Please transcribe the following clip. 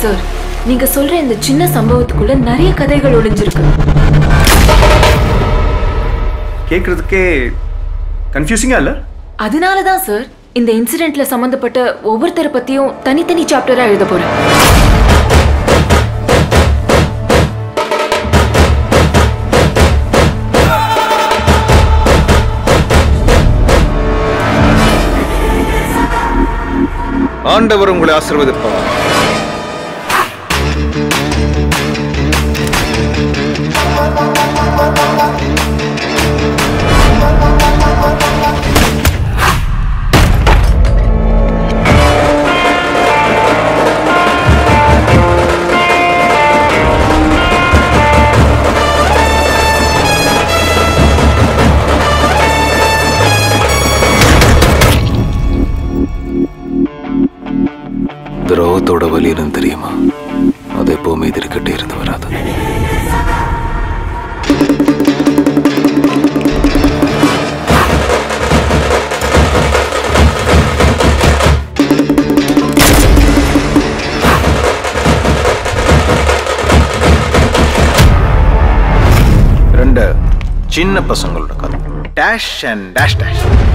sir நீங்க சொல்ற இந்த சின்ன சம்பவத்துக்குள்ள நிறைய கதைகள் ஒளிஞ்சிருக்கு கேட்குறதுக்கே கன்ஃபியூசிங்கா இல்லை அதனால தான் சார் இந்த இன்சிடென்ட்ல சம்பந்தப்பட்ட ஒவ்வொருத்தரை பத்தியும் தனித்தனி சாப்டரா எழுத போறேன் ஆண்டவர் உங்களை ஆசீர்வதிப்பார் துரோகத்தோட வலி என்னன்னு தெரியுமா அது எப்பவுமே எதிர்கிட்டே இருந்து வராது ரெண்டு சின்ன பசங்களோட கதை டேஷ் அண்ட் டேஷ் டேஷ்